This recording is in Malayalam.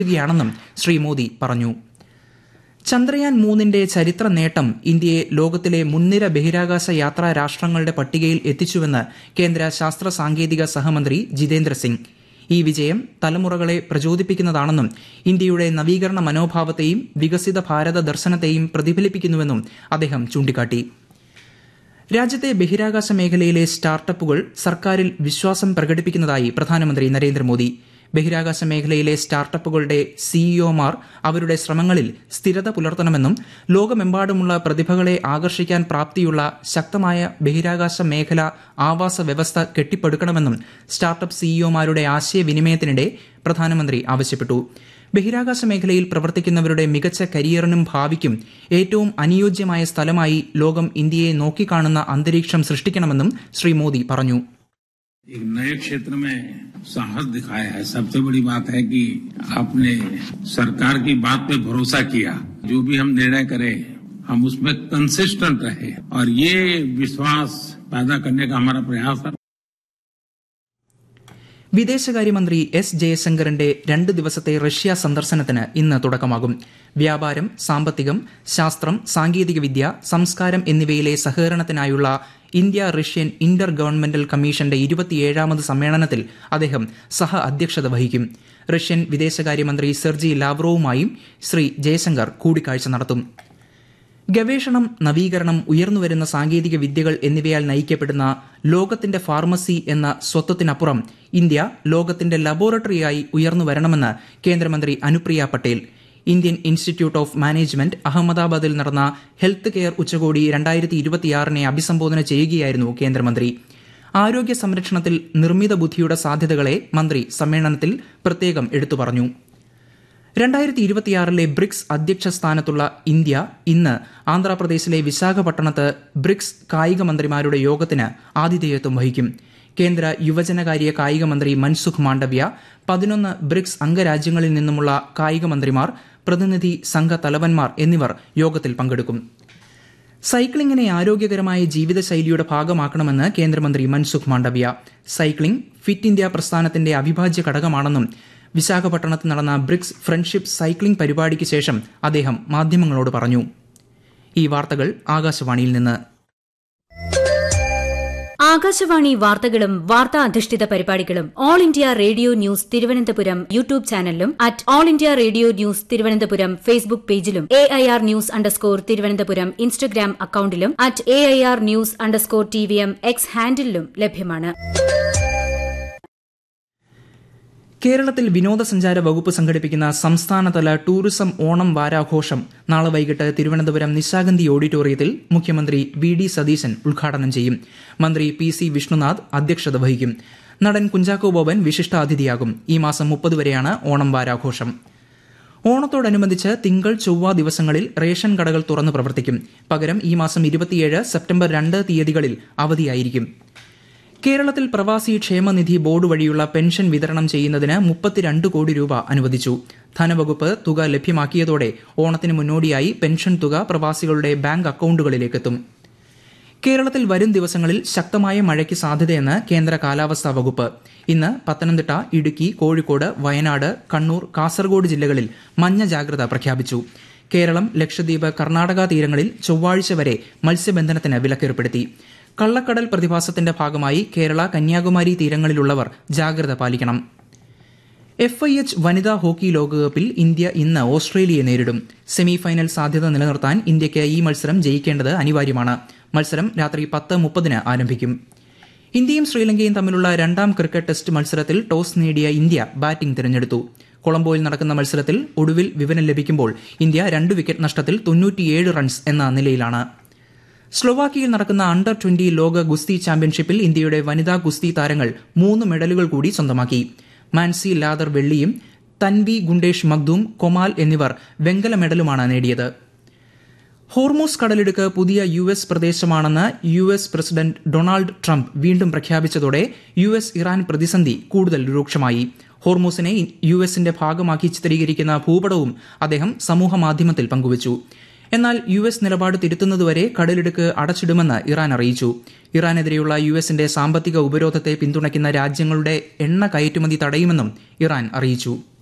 യാണെന്നും ശ്രീ മോദി പറഞ്ഞു ചന്ദ്രയാൻ മൂന്നിന്റെ ചരിത്ര നേട്ടം ഇന്ത്യയെ ലോകത്തിലെ മുൻനിര ബഹിരാകാശ യാത്രാ രാഷ്ട്രങ്ങളുടെ പട്ടികയിൽ എത്തിച്ചുവെന്ന് കേന്ദ്ര ശാസ്ത്ര സാങ്കേതിക സഹമന്ത്രി ജിതേന്ദ്ര സിംഗ് ഈ വിജയം തലമുറകളെ പ്രചോദിപ്പിക്കുന്നതാണെന്നും ഇന്ത്യയുടെ നവീകരണ മനോഭാവത്തെയും വികസിത ഭാരത ദർശനത്തെയും പ്രതിഫലിപ്പിക്കുന്നുവെന്നും അദ്ദേഹം ചൂണ്ടിക്കാട്ടി രാജ്യത്തെ ബഹിരാകാശ മേഖലയിലെ സ്റ്റാർട്ടപ്പുകൾ സർക്കാരിൽ വിശ്വാസം പ്രകടിപ്പിക്കുന്നതായി പ്രധാനമന്ത്രി നരേന്ദ്രമോദി ബഹിരാകാശ മേഖലയിലെ സ്റ്റാർട്ടപ്പുകളുടെ സിഇഒമാർ അവരുടെ ശ്രമങ്ങളിൽ സ്ഥിരത പുലർത്തണമെന്നും ലോകമെമ്പാടുമുള്ള പ്രതിഭകളെ ആകർഷിക്കാൻ പ്രാപ്തിയുള്ള ശക്തമായ ബഹിരാകാശ മേഖല ആവാസ വ്യവസ്ഥ കെട്ടിപ്പടുക്കണമെന്നും സ്റ്റാർട്ടപ്പ് സിഇഒമാരുടെ ആശയവിനിമയത്തിനിടെ പ്രധാനമന്ത്രി ആവശ്യപ്പെട്ടു ബഹിരാകാശ മേഖലയിൽ പ്രവർത്തിക്കുന്നവരുടെ മികച്ച കരിയറിനും ഭാവിക്കും ഏറ്റവും അനുയോജ്യമായ സ്ഥലമായി ലോകം ഇന്ത്യയെ നോക്കിക്കാണുന്ന അന്തരീക്ഷം സൃഷ്ടിക്കണമെന്നും ശ്രീ മോദി പറഞ്ഞു एक नए क्षेत्र में साहस दिखाया है सबसे बड़ी बात है कि आपने सरकार की बात पे भरोसा किया जो भी हम निर्णय करें हम उसमें कंसिस्टेंट रहे और ये विश्वास पैदा करने का हमारा प्रयास है വിദേശകാര്യമന്ത്രി എസ് ജയശങ്കറിന്റെ രണ്ട് ദിവസത്തെ റഷ്യ സന്ദർശനത്തിന് ഇന്ന് തുടക്കമാകും വ്യാപാരം സാമ്പത്തികം ശാസ്ത്രം സാങ്കേതികവിദ്യ സംസ്കാരം എന്നിവയിലെ സഹകരണത്തിനായുള്ള ഇന്ത്യ റഷ്യൻ ഇന്റർ ഗവൺമെന്റൽ കമ്മീഷന്റെ ഇരുപത്തിയേഴാമത് സമ്മേളനത്തിൽ അദ്ദേഹം സഹ അധ്യക്ഷത വഹിക്കും റഷ്യൻ വിദേശകാര്യമന്ത്രി സെർജി ലാവ്റോവുമായും ശ്രീ ജയശങ്കർ കൂടിക്കാഴ്ച നടത്തും ഗവേഷണം നവീകരണം ഉയർന്നുവരുന്ന സാങ്കേതിക വിദ്യകൾ എന്നിവയാൽ നയിക്കപ്പെടുന്ന ലോകത്തിന്റെ ഫാർമസി എന്ന സ്വത്വത്തിനപ്പുറം ഇന്ത്യ ലോകത്തിന്റെ ലബോറട്ടറിയായി ഉയർന്നു വരണമെന്ന് കേന്ദ്രമന്ത്രി Anupriya Patel Indian institute of management അഹമ്മദാബാദിൽ നടന്ന ഹെൽത്ത് കെയർ ഉച്ചകോടി രണ്ടായിരത്തി ഇരുപത്തിയാറിനെ അഭിസംബോധന ചെയ്യുകയായിരുന്നു കേന്ദ്രമന്ത്രി ആരോഗ്യ സംരക്ഷണത്തിൽ നിർമ്മിത ബുദ്ധിയുടെ സാധ്യതകളെ മന്ത്രി സമ്മേളനത്തിൽ പ്രത്യേകം എടുത്തു പറഞ്ഞു രണ്ടായിരത്തി ഇരുപത്തിയാറിലെ ബ്രിക്സ് അധ്യക്ഷ സ്ഥാനത്തുള്ള ഇന്ത്യ ഇന്ന് ആന്ധ്രാപ്രദേശിലെ വിശാഖപട്ടണത്ത് ബ്രിക്സ് കായിക മന്ത്രിമാരുടെ യോഗത്തിന് ആതിഥേയത്വം വഹിക്കും കേന്ദ്ര യുവജനകാര്യ കായിക മന്ത്രി മൻസുഖ് മാണ്ഡവ്യ പതിനൊന്ന് ബ്രിക്സ് അംഗരാജ്യങ്ങളിൽ നിന്നുമുള്ള കായിക മന്ത്രിമാർ പ്രതിനിധി സംഘ തലവന്മാർ എന്നിവർ യോഗത്തിൽ പങ്കെടുക്കും സൈക്ലിംഗിനെ ആരോഗ്യകരമായ ജീവിതശൈലിയുടെ ഭാഗമാക്കണമെന്ന് കേന്ദ്രമന്ത്രി Mansukh Mandaviya cycling fit India പ്രസ്ഥാനത്തിന്റെ അവിഭാജ്യ ഘടകമാണെന്നും വിശാഖപട്ടണത്ത് നടന്ന ബ്രിക്സ് ഫ്രണ്ട്ഷിപ്പ് സൈക്ലിംഗ് പരിപാടിക്ക് ശേഷം അദ്ദേഹം മാധ്യമങ്ങളോട് പറഞ്ഞു ഈ വാർത്തകൾ ആകാശവാണിയിൽ നിന്ന് ആകാശവാണി വാർത്തകളും വാർത്താ അധിഷ്ഠിത പരിപാടികളും all India radio news Thiruvananthapuram YouTube ചാനലിലും at all India radio news Thiruvananthapuram Facebook പേജിലും A I R news underscore Thiruvananthapuram Instagram അക്കൌണ്ടിലും at A I R news underscore T V M X ഹാൻഡിലും ലഭ്യമാണ് കേരളത്തിൽ വിനോദസഞ്ചാര വകുപ്പ് സംഘടിപ്പിക്കുന്ന സംസ്ഥാനതല ടൂറിസം ഓണം വാരാഘോഷം നാളെ വൈകിട്ട് തിരുവനന്തപുരം നിശാഗന്ധി ഓഡിറ്റോറിയത്തിൽ മുഖ്യമന്ത്രി വി ഡി സതീശൻ ഉദ്ഘാടനം ചെയ്യും മന്ത്രി പി സി വിഷ്ണുനാഥ് അധ്യക്ഷത വഹിക്കും നടൻ കുഞ്ചാക്കോ ബോബൻ വിശിഷ്ടാതിഥിയാകും ഈ മാസം മുപ്പത് വരെയാണ് ഓണം വാരാഘോഷം ഓണത്തോടനുബന്ധിച്ച് തിങ്കൾ ചൊവ്വ ദിവസങ്ങളിൽ റേഷൻ കടകൾ തുറന്ന് പ്രവർത്തിക്കും പകരം ഈ മാസം ഇരുപത്തിയേഴ് സെപ്റ്റംബർ രണ്ട് തീയതികളിൽ അവധിയായിരിക്കും കേരളത്തിൽ പ്രവാസി ക്ഷേമനിധി ബോർഡ് വഴിയുള്ള പെൻഷൻ വിതരണം ചെയ്യുന്നതിന് മുപ്പത്തിരണ്ട് കോടി രൂപ അനുവദിച്ചു ധനവകുപ്പ് തുക ലഭ്യമാക്കിയതോടെ ഓണത്തിന് മുന്നോടിയായി പെൻഷൻ തുക പ്രവാസികളുടെ ബാങ്ക് അക്കൌണ്ടുകളിലേക്കെത്തും കേരളത്തിൽ വരും ദിവസങ്ങളിൽ ശക്തമായ മഴയ്ക്ക് സാധ്യതയെന്ന് കേന്ദ്ര കാലാവസ്ഥാ വകുപ്പ് ഇന്ന് പത്തനംതിട്ട ഇടുക്കി കോഴിക്കോട് വയനാട് കണ്ണൂർ കാസർഗോഡ് ജില്ലകളിൽ മഞ്ഞ ജാഗ്രത പ്രഖ്യാപിച്ചു കേരളം ലക്ഷദ്വീപ് കർണാടക തീരങ്ങളിൽ ചൊവ്വാഴ്ച വരെ മത്സ്യബന്ധനത്തിന് വിലക്കേർപ്പെടുത്തി കള്ളക്കടൽ പ്രതിഭാസത്തിന്റെ ഭാഗമായി കേരള കന്യാകുമാരി തീരങ്ങളിലുള്ളവർ ജാഗ്രത പാലിക്കണം എഫ് ഐ എച്ച് വനിതാ ഹോക്കി ലോകകപ്പിൽ ഇന്ത്യ ഇന്ന് ഓസ്ട്രേലിയയെ നേരിടും സെമി ഫൈനൽ സാധ്യത നിലനിർത്താൻ ഇന്ത്യയ്ക്ക് ഈ മത്സരം ജയിക്കേണ്ടത് അനിവാര്യമാണ് മത്സരം രാത്രി പത്ത് മുപ്പതിന് ആരംഭിക്കും ഇന്ത്യയും ശ്രീലങ്കയും തമ്മിലുള്ള രണ്ടാം ക്രിക്കറ്റ് ടെസ്റ്റ് മത്സരത്തിൽ ടോസ് നേടിയ ഇന്ത്യ ബാറ്റിംഗ് തിരഞ്ഞെടുത്തു കൊളംബോയിൽ നടക്കുന്ന മത്സരത്തിൽ ഒടുവിൽ വിവരം ലഭിക്കുമ്പോൾ ഇന്ത്യ രണ്ട് വിക്കറ്റ് നഷ്ടത്തിൽ തൊണ്ണൂറ്റിയേഴ് റൺസ് എന്ന നിലയിലാണ് സ്ലൊവാക്കിയയിൽ നടക്കുന്ന അണ്ടർ ട്വന്റി ലോക ഗുസ്തി ചാമ്പ്യൻഷിപ്പിൽ ഇന്ത്യയുടെ വനിതാ ഗുസ്തി താരങ്ങൾ മൂന്ന് മെഡലുകൾ കൂടി സ്വന്തമാക്കി മാൻസി ലാദർ വെള്ളിയും തൻവി ഗുണ്ടേഷ് മഗ്ദൂം കൊമാൽ എന്നിവർ വെങ്കല മെഡലുമാണ് നേടിയത് ഹോർമോസ് കടലിടുക്ക് പുതിയ യു എസ് പ്രദേശമാണെന്ന് U S president Donald Trump വീണ്ടും പ്രഖ്യാപിച്ചതോടെ യു എസ് ഇറാൻ പ്രതിസന്ധി കൂടുതൽ രൂക്ഷമായി ഹോർമോസിനെ യു എസിന്റെ ഭാഗമാക്കി ചിത്രീകരിക്കുന്ന ഭൂപടവും അദ്ദേഹം സമൂഹമാധ്യമത്തിൽ പങ്കുവച്ചു എന്നാൽ യു എസ് നിലപാട് തിരുത്തുന്നതുവരെ കടലിടുക്ക് അടച്ചിടുമെന്ന് ഇറാൻ അറിയിച്ചു ഇറാനെതിരെയുള്ള യു എസിന്റെ സാമ്പത്തിക ഉപരോധത്തെ പിന്തുണയ്ക്കുന്ന രാജ്യങ്ങളുടെ എണ്ണ കയറ്റുമതി തടയുമെന്നും ഇറാൻ അറിയിച്ചു